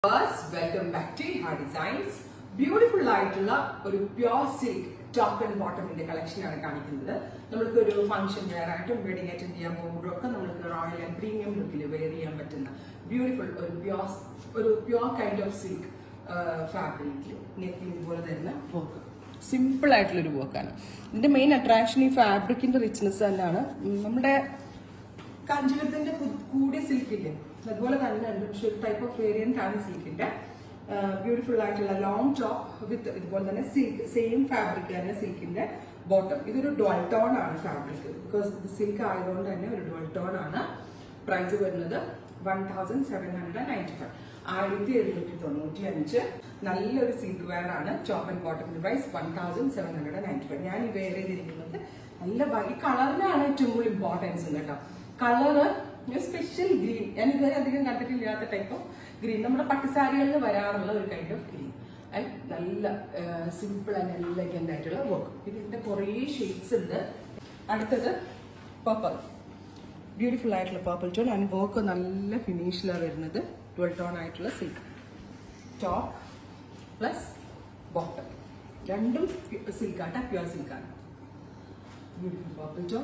welcome back to ഹാ designs beautiful ആയിട്ടുള്ള ഒരു പ്യോർ സിൽക്ക് ടോപ്പ് ആൻഡ് ബോട്ടമിന്റെ കളക്ഷൻ ആണ് കാണിക്കുന്നത് നമ്മൾക്ക് ഒരു ഫംഗ്ഷൻ വെയർ ആയിട്ടും വെഡിങ് അറ്റൻഡ് ചെയ്യാൻ പോകുമ്പോഴൊക്കെ നമുക്ക് റോയൽ ആൻഡ് പ്രീമിയം ലുക്കിൽ വെയർ ചെയ്യാൻ പറ്റുന്ന ബ്യൂട്ടിഫുൾ ഒരു പ്യോർ ഒരു പ്യോർ കൈൻഡ് ഓഫ് സിൽക്ക് ഫാബ്രിക്കിൽ നെക്കിൽ ഇതുപോലെ തരുന്ന വർക്ക് സിമ്പിൾ ആയിട്ടുള്ള ഒരു വർക്കാണ് ഇതിന്റെ മെയിൻ അട്രാക്ഷൻ ഈ ഫാബ്രിക്കിന്റെ റിച്ച്നെസ് തന്നെയാണ് ഉം, നമ്മുടെ കാഞ്ചീപുരത്തിന്റെ കു- കൂടിയ സിൽക്കില്ലേ അതുപോലെ തന്നെ ഉണ്ട് പക്ഷെ ഒരു ടൈപ്പ് ഓഫ് വേരിയന്റ് ആണ് സിൽക്കിന്റെ ബ്യൂട്ടിഫുൾ ആയിട്ടുള്ള ലോങ് ടോപ്പ് വിത്ത് ഇതുപോലെ തന്നെ സിൽക്ക് സെയിം ഫാബ്രിക് തന്നെ സിൽക്കിന്റെ ബോട്ടം ഇതൊരു ഡുവൽ ടോൺ ആണ് ഫാബ്രിക് ബിക്കോസ് ഇത് സിൽക്ക് ആയതുകൊണ്ട് തന്നെ ഒരു ഡുവൽ ടോൺ ആണ് പ്രൈസ് വരുന്നത് one thousand seven hundred ninety five ആയിരത്തി എഴുന്നൂറ്റി തൊണ്ണൂറ്റി അഞ്ച് നല്ലൊരു സിൽക്ക് വെയർ ആണ് ടോപ്പ് ആൻഡ് ബോട്ടത്തിന്റെ price one thousand seven hundred ninety five ഞാൻ ഈ വെയർ ചെയ്തിരിക്കുന്നത് നല്ല ഭംഗി കളറിനാണ് ഏറ്റവും കൂടുതൽ ഇമ്പോർട്ടൻസ് കേട്ടോ കളറ് സ്പെഷ്യൽ ഗ്രീൻ ഞാൻ ഇതുവരെ അധികം കണ്ടിട്ടില്ലാത്ത ടൈപ്പ് ഓഫ് ഗ്രീൻ നമ്മുടെ പട്ടുസാരികളിൽ വരാറുള്ള ഒരു കൈൻഡ് ഓഫ് ഗ്രീൻ ആൻഡ് നല്ല സിമ്പിൾ ആൻഡ് എലഗന്റ് ആയിട്ടുള്ള വർക്ക് ഇതിന്റെ കുറേ ഷെയ്ഡ്സ് ഉണ്ട് അടുത്തത് പർപ്പിൾ ബ്യൂട്ടിഫുൾ ആയിട്ടുള്ള പർപ്പിൾ ടോൺ ആൻഡ് വർക്ക് നല്ല ഫിനിഷിലാണ് വരുന്നത് ട്വൽവ് ടോൺ ആയിട്ടുള്ള സിൽക്ക് ടോപ്പ് പ്ലസ് ബോട്ടം രണ്ടും സിൽക്കാട്ട പ്യുവർ സിൽക്കാണ് ബ്യൂട്ടിഫുൾ പർപ്പിൾ ടോൺ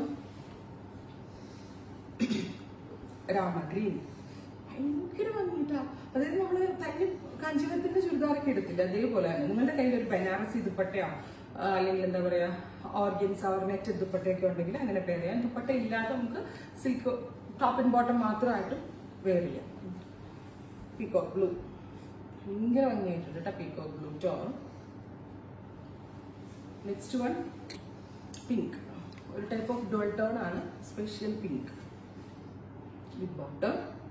രാമ ഗ്രീൻ ഭയങ്കര ഭംഗിട്ടാ അതായത് നമ്മള് തന്നെ കാഞ്ചീപുരത്തിന്റെ ചുരിദാറൊക്കെ എടുത്തില്ല അതേപോലെ തന്നെ നിങ്ങളുടെ കയ്യിൽ ഒരു ബനാറസി ദുപ്പട്ടയോ ആ, അല്ലെങ്കിൽ എന്താ പറയാ ഓർഗൻസ് അവർ നെറ്റ് ദുപ്പട്ടയൊക്കെ ഉണ്ടെങ്കിൽ അങ്ങനെ വെയർ ചെയ്യാം ദുപ്പട്ട ഇല്ലാതെ നമുക്ക് സിൽക്ക് ടോപ്പ് ആൻഡ് ബോട്ടം മാത്രമായിട്ടും വെയർ ചെയ്യാം പീക്കോ ബ്ലൂ ഭയങ്കര ഭംഗിയായിട്ടുണ്ട് കേട്ടോ peacock blue tone next one pink ഒരു ടൈപ്പ് ഓഫ് ഡോൾ ടോൺ ആണ് special pink with bottom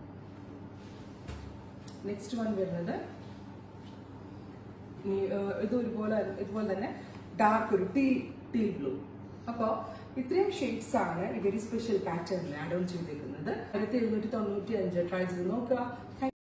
next one വരുന്നത് ഈ, ഏർ, ഇത് ഒരുപോലെ ഇതുപോലെ തന്നെ ഡാർക്ക് ഒരു ടീ ടീ ബ്ലൂ അപ്പോൾ ഇത്രയും ഷെയ്ഡ്സ് ആണ് ഈ വെരി സ്പെഷ്യൽ പാറ്റേണിൽ ആഡ് ഓൺ ചെയ്തേക്കുന്നത് ആയിരത്തി എഴുന്നൂറ്റി തൊണ്ണൂറ്റി അഞ്ച് ട്രൈ ചെയ്ത് നോക്കുക